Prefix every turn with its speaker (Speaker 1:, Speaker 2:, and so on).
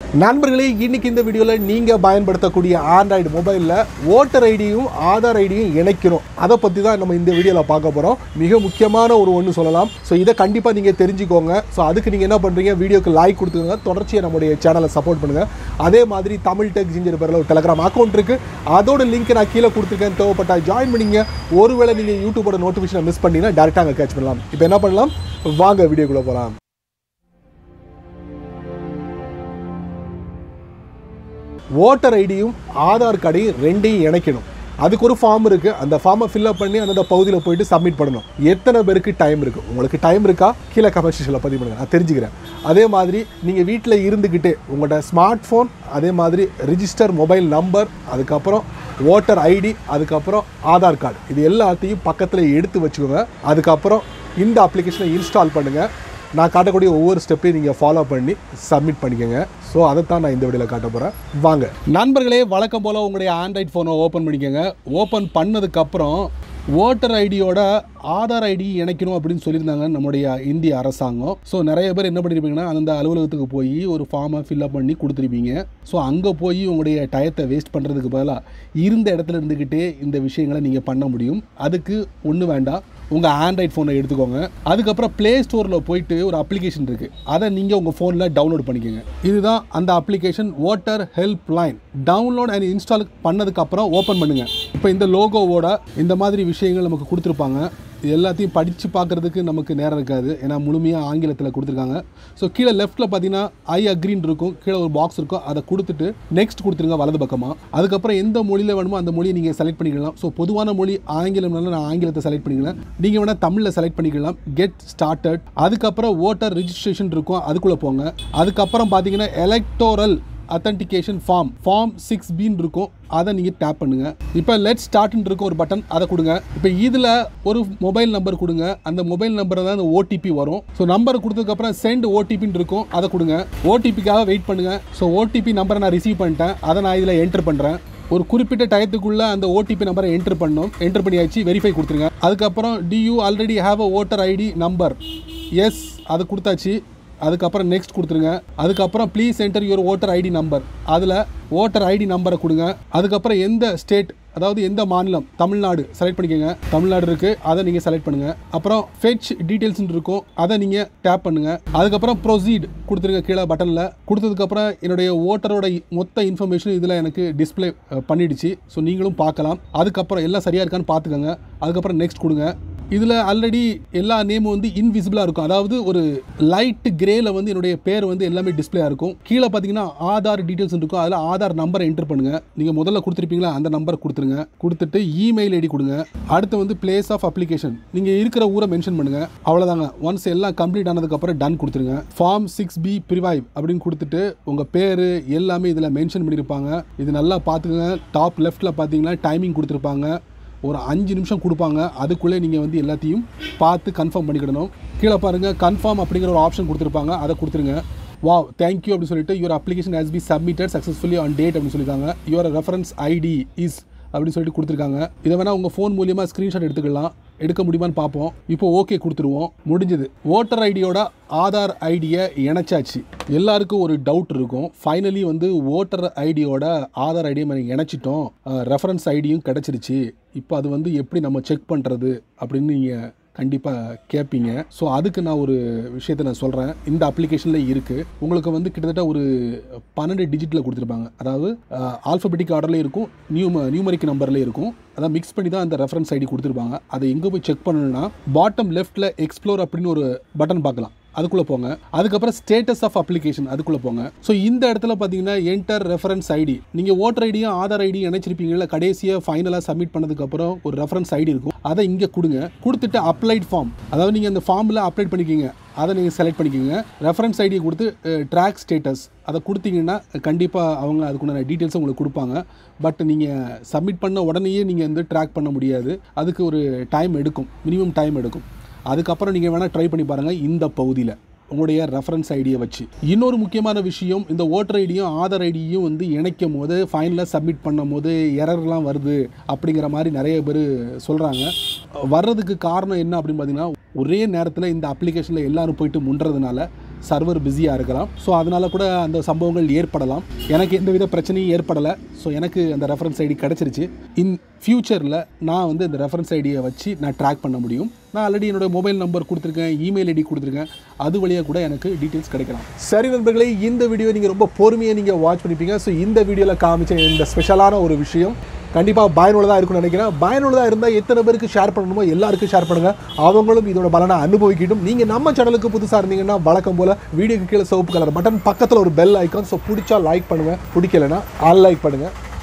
Speaker 1: நண்பர்களே இன்னைக்கு இந்த வீடியோவில் நீங்கள் பயன்படுத்தக்கூடிய ஆண்ட்ராய்டு மொபைலில் ஓட்டர் ஐடியும் ஆதார் ஐடியும் இணைக்கணும் அதை பற்றி தான் நம்ம இந்த வீடியோவில் பார்க்க போகிறோம் மிக முக்கியமான ஒரு ஒன்று சொல்லலாம் ஸோ இதை கண்டிப்பாக நீங்கள் தெரிஞ்சுக்கோங்க ஸோ அதுக்கு நீங்கள் என்ன பண்ணுறீங்க வீடியோக்கு லைக் கொடுத்துக்கோங்க தொடர்ச்சியாக நம்முடைய சேனலை சப்போர்ட் பண்ணுங்கள் அதே மாதிரி தமிழ் டெக் ஜிஞ்சர் பேரில் ஒரு டெலகிராம் அக்கௌண்ட் இருக்குது அதோட லிங்க் நான் கீழே கொடுத்துருக்கேன் தேவைப்பட்டா ஜாயின் பண்ணிங்க ஒருவேளை நீங்கள் யூடியூபோட நோட்டிஃபிகேஷனை மிஸ் பண்ணீங்கன்னா டேரெக்டாக அங்கே கேட்ச் பண்ணலாம் இப்போ என்ன பண்ணலாம் வாங்க வீடியோக்குள்ளே போகலாம் ஓட்டர் ஐடியும் ஆதார் கார்டையும் ரெண்டையும் இணைக்கணும் அதுக்கு ஒரு ஃபார்ம் இருக்குது அந்த ஃபார்மை ஃபில்அப் பண்ணி அந்த பகுதியில் போயிட்டு சப்மிட் பண்ணணும் எத்தனை பேருக்கு டைம் இருக்குது உங்களுக்கு டைம் இருக்கா கீழே கமெண்ட் செக்ஷனில் பதிவு பண்ணுங்க நான் தெரிஞ்சுக்கிறேன் அதே மாதிரி நீங்கள் வீட்டில் இருந்துக்கிட்டே உங்களோட ஸ்மார்ட் ஃபோன் அதே மாதிரி ரிஜிஸ்டர் மொபைல் நம்பர் அதுக்கப்புறம் ஓட்டர் ஐடி அதுக்கப்புறம் ஆதார் கார்டு இது எல்லாத்தையும் பக்கத்தில் எடுத்து வச்சுக்கோங்க அதுக்கப்புறம் இந்த அப்ளிகேஷனை இன்ஸ்டால் பண்ணுங்கள் நான் காட்டக்கூடிய ஒவ்வொரு ஸ்டெப்பையும் நீங்கள் ஃபாலோ பண்ணி சப்மிட் பண்ணிக்கோங்க ஸோ அதைத்தான் நான் இந்த வீடியோவில் காட்ட போகிறேன் வாங்க நண்பர்களே வழக்கம் போல் உங்களுடைய ஆண்ட்ராய்ட் ஃபோனை ஓப்பன் பண்ணிக்கோங்க ஓப்பன் பண்ணதுக்கப்புறம் ஓட்டர் ஐடியோட ஆதார் ஐடி இணைக்கணும் அப்படின்னு சொல்லியிருந்தாங்க நம்முடைய இந்திய அரசாங்கம் ஸோ நிறைய பேர் என்ன பண்ணியிருப்பீங்கன்னா அந்த அலுவலகத்துக்கு போய் ஒரு ஃபார்மை ஃபில்அப் பண்ணி கொடுத்துருப்பீங்க ஸோ அங்கே போய் உங்களுடைய டயத்தை வேஸ்ட் பண்ணுறதுக்கு பதிலாக இருந்த இடத்துல இருந்துக்கிட்டே இந்த விஷயங்களை நீங்கள் பண்ண முடியும் அதுக்கு ஒன்று வேண்டாம் உங்கள் ஆண்ட்ராய்ட் ஃபோனை எடுத்துக்கோங்க அதுக்கப்புறம் ப்ளே ஸ்டோரில் போயிட்டு ஒரு அப்ளிகேஷன் இருக்குது அதை நீங்கள் உங்கள் ஃபோனில் டவுன்லோட் பண்ணிக்கோங்க இதுதான் அந்த application voter helpline download and install பண்ணதுக்கப்புறம் ஓப்பன் பண்ணுங்கள் இப்போ இந்த லோகோவோட இந்த மாதிரி விஷயங்கள் நமக்கு கொடுத்துருப்பாங்க இது எல்லாத்தையும் படித்து பார்க்குறதுக்கு நமக்கு நேரம் இருக்காது ஏன்னா முழுமையாக ஆங்கிலத்தில் கொடுத்துருக்காங்க ஸோ கீழே லெஃப்ட்டில் பார்த்தீங்கன்னா ஐ அக்ரின் இருக்கும் கீழே ஒரு பாக்ஸ் இருக்கும் அதை கொடுத்துட்டு நெக்ஸ்ட் கொடுத்துருங்க வலது பக்கமாக அதுக்கப்புறம் எந்த மொழியில் வேணுமோ அந்த மொழியை நீங்கள் செலக்ட் பண்ணிக்கலாம் ஸோ பொதுவான மொழி ஆங்கிலம்னால நான் ஆங்கிலத்தை செலக்ட் பண்ணிக்கலாம் நீங்கள் வேணால் தமிழில் செலக்ட் பண்ணிக்கலாம் கெட் ஸ்டார்டட் அதுக்கப்புறம் ஓட்டர் ரிஜிஸ்ட்ரேஷன் இருக்கும் அதுக்குள்ளே போங்க அதுக்கப்புறம் பார்த்தீங்கன்னா electoral authentication form form six பின்னு இருக்கும் அதை நீங்கள் டேப் பண்ணுங்கள் இப்போ லெட் ஸ்டார்ட்னு இருக்கும் ஒரு பட்டன் அதை கொடுங்க இப்போ இதில் ஒரு மொபைல் நம்பர் கொடுங்க அந்த மொபைல் நம்பரை தான் அந்த ஓடிபி வரும் ஸோ நம்பர் கொடுத்ததுக்கப்புறம் சென்ட் ஓடிபின்னு இருக்கும் அதை கொடுங்க ஓடிபிக்காக வெயிட் பண்ணுங்கள் ஸோ ஓடிபி நம்பரை நான் ரிசீவ் பண்ணிட்டேன் அதை நான் இதில் என்டர் பண்ணுறேன் ஒரு குறிப்பிட்ட டயத்துக்குள்ள அந்த ஓடிபி நம்பரை என்டர் பண்ணணும் என்டர் பண்ணியாச்சு வெரிஃபை கொடுத்துருங்க அதுக்கப்புறம் do you already have a voter ID number yes அது கொடுத்தாச்சு அதுக்கப்புறம் நெக்ஸ்ட் கொடுத்துருங்க அதுக்கப்புறம் please enter your voter ID number அதில் ஓட்டர் ஐடி நம்பரை கொடுங்க அதுக்கப்புறம் எந்த ஸ்டேட் அதாவது எந்த மாநிலம் தமிழ்நாடு செலக்ட் பண்ணிக்கோங்க தமிழ்நாடு இருக்குது அதை நீங்கள் செலக்ட் பண்ணுங்கள் அப்புறம் ஃபெச் டீட்டெயில்ஸ்னு இருக்கும் அதை நீங்கள் டேப் பண்ணுங்கள் அதுக்கப்புறம் ப்ரொசீட் கொடுத்துருங்க கீழே பட்டனில் கொடுத்ததுக்கப்புறம் என்னுடைய ஓட்டரோட மொத்த இன்ஃபர்மேஷன் இதில் எனக்கு டிஸ்பிளே பண்ணிடுச்சு ஸோ நீங்களும் பார்க்கலாம் அதுக்கப்புறம் எல்லாம் சரியாக இருக்கான்னு பார்த்துக்கோங்க அதுக்கப்புறம் நெக்ஸ்ட் கொடுங்க இதில் ஆல்ரெடி எல்லா நேமும் வந்து இன்விசிபிளாக இருக்கும் அதாவது ஒரு லைட் கிரேல வந்து என்னுடைய பேர் வந்து எல்லாமே டிஸ்பிளேயாக இருக்கும் கீழே பார்த்தீங்கன்னா ஆதார் டீட்டெயில்ஸ் இருக்கும் அதில் ஆதார் நம்பரை என்டர் பண்ணுங்கள் நீங்கள் முதல்ல கொடுத்துருப்பீங்களா அந்த நம்பரை கொடுத்துருங்க கொடுத்துட்டு இமெயில் ஐடி கொடுங்க அடுத்து வந்து பிளேஸ் ஆஃப் அப்ளிகேஷன் நீங்கள் இருக்கிற ஊரை மென்ஷன் பண்ணுங்கள் அவ்வளோதாங்க ஒன்ஸ் எல்லாம் கம்ப்ளீட் ஆனதுக்கப்புறம் டன் கொடுத்துருங்க ஃபார்ம் சிக்ஸ் பி ப்ரிவைவ் அப்படின்னு கொடுத்துட்டு உங்கள் பேர் எல்லாமே இதில் மென்ஷன் பண்ணியிருப்பாங்க இது நல்லா பார்த்துக்கங்க டாப் லெஃப்ட்டில் பார்த்தீங்கன்னா டைமிங் கொடுத்துருப்பாங்க ஒரு அஞ்சு நிமிஷம் கொடுப்பாங்க அதுக்குள்ளே நீங்கள் வந்து எல்லாத்தையும் பார்த்து கன்ஃபார்ம் பண்ணிக்கிடணும் கீழே பாருங்கள் கன்ஃபார்ம் அப்படிங்கிற ஒரு ஆப்ஷன் கொடுத்துருப்பாங்க அதை கொடுத்துருங்க வாவ் தேங்க்யூ அப்படின்னு சொல்லிட்டு your application has be submitted successfully on date அப்படின்னு சொல்லியிருக்காங்க யுவர் ரெஃபரன்ஸ் ஐடி இஸ் அப்படின்னு சொல்லிட்டு கொடுத்துருக்காங்க இதை வேணால் உங்கள் ஃபோன் மூலியமாக ஸ்க்ரீன்ஷாட் எடுத்துக்கலாம் எடுக்க முடியுமான்னு பார்ப்போம் இப்போ ஓகே கொடுத்துருவோம் முடிஞ்சது ஓட்டர் ஐடியோட ஆதார் ஐடியை இணைச்சாச்சு எல்லாருக்கும் ஒரு டவுட் இருக்கும் ஃபைனலி வந்து ஓட்டர் ஐடியோட ஆதார் ஐடியை நம்ம இணைச்சிட்டோம் ரெஃபரன்ஸ் ஐடியும் கிடச்சிருச்சு இப்போ அது வந்து எப்படி நம்ம செக் பண்ணுறது அப்படின்னு நீங்கள் கண்டிப்பாக கேட்பீங்க ஸோ அதுக்கு நான் ஒரு விஷயத்தை நான் சொல்கிறேன் இந்த அப்ளிகேஷனில் இருக்குது உங்களுக்கு வந்து கிட்டத்தட்ட ஒரு பன்னெண்டு டிஜிட்டில் கொடுத்துருப்பாங்க அதாவது ஆல்ஃபபெட்டிக் ஆர்டர்லேயும் இருக்கும் நியூ நியூமரிக் நம்பர்லேயும் இருக்கும் அதான் மிக்ஸ் பண்ணி தான் அந்த ரெஃபரன்ஸ் ஐடி கொடுத்துருப்பாங்க அதை எங்கே போய் செக் பண்ணணும்னா பாட்டம் லெஃப்ட்டில் எக்ஸ்ப்ளோர் அப்படின்னு ஒரு பட்டன் பார்க்கலாம் அதுக்குள்ளே போங்க அதுக்கப்புறம் ஸ்டேட்டஸ் ஆஃப் அப்ளிகேஷன் அதுக்குள்ளே போங்க ஸோ இந்த இடத்துல பார்த்தீங்கன்னா என்டர் ரெஃபரன்ஸ் ஐடி நீங்கள் ஓட்டர் ஐடியும் ஆதார் ஐடியும் இணைச்சிருப்பீங்களா கடைசியாக ஃபைனலாக சப்மிட் பண்ணதுக்கப்புறம் ஒரு ரெஃபரன்ஸ் ஐடி இருக்கும் அதை இங்கே கொடுங்க கொடுத்துட்டு அப்ளைட் ஃபார்ம் அதாவது நீங்கள் அந்த ஃபார்மில் அப்ளைட் பண்ணிக்கிங்க அதை நீங்கள் செலக்ட் பண்ணிக்கோங்க ரெஃபரன்ஸ் ஐடியை கொடுத்து ட்ராக் ஸ்டேட்டஸ் அதை கொடுத்தீங்கன்னா கண்டிப்பாக அவங்க அதுக்குண்டான டீட்டெயில்ஸ் உங்களுக்கு கொடுப்பாங்க பட் நீங்கள் சப்மிட் பண்ண உடனேயே நீங்கள் வந்து ட்ராக் பண்ண முடியாது அதுக்கு ஒரு டைம் எடுக்கும் மினிமம் டைம் எடுக்கும் அதுக்கப்புறம் நீங்கள் வேணால் ட்ரை பண்ணி பாருங்கள் இந்த பகுதியில் உங்களுடைய ரெஃபரன்ஸ் ஐடியை வச்சு இன்னொரு முக்கியமான விஷயம் இந்த ஓட்டர் ஐடியும் ஆதார் ஐடியும் வந்து இணைக்கும் போது ஃபைனலாக சப்மிட் பண்ணும் போது எரர்லாம் வருது அப்படிங்கிற மாதிரி நிறைய பேர் சொல்கிறாங்க வர்றதுக்கு காரணம் என்ன அப்படின்னு பார்த்தீங்கன்னா ஒரே நேரத்தில் இந்த அப்ளிகேஷனில் எல்லாரும் போயிட்டு முன்றதுனால சர்வர் பிஸியாக இருக்கலாம் ஸோ அதனால கூட அந்த சம்பவங்கள் ஏற்படலாம் எனக்கு எந்தவித பிரச்சனையும் ஏற்படலை ஸோ எனக்கு அந்த ரெஃபரன்ஸ் ஐடி கிடச்சிருச்சு இன் ஃப்யூச்சரில் நான் வந்து இந்த ரெஃபரன்ஸ் ஐடியை வச்சு நான் ட்ராக் பண்ண முடியும் நான் ஆல்ரெடி என்னோட மொபைல் நம்பர் கொடுத்துருக்கேன் இமெயில் ஐடி கொடுத்துருக்கேன் அது வழியாக கூட எனக்கு டீட்டெயில்ஸ் கிடைக்கலாம் சரி நண்பர்களே இந்த வீடியோ நீங்கள் ரொம்ப பொறுமையாக நீங்கள் வாட்ச் பண்ணிப்பீங்க ஸோ இந்த வீடியோவில் காமிச்ச இந்த ஸ்பெஷலான ஒரு விஷயம் கண்டிப்பாக பயனுள்ளதாக இருக்கும்னு நினைக்கிறேன் பயனுள்ளதாக இருந்தால் எத்தனை பேருக்கு ஷேர் பண்ணணுமோ எல்லாருக்கும் ஷேர் பண்ணுங்கள் அவங்களும் இதோட பலனை அனுபவிக்கட்டும் நீங்கள் நம்ம சேனலுக்கு புதுசாக இருந்தீங்கன்னா வழக்கம் போல் வீடியோக்கு கீழே சிவப்பு கலர் பட்டன் பக்கத்தில் ஒரு பெல் ஐக்கான் ஸோ பிடிச்சா லைக் பண்ணுங்கள் பிடிக்கலைன்னா அன்லைக் பண்ணுங்கள்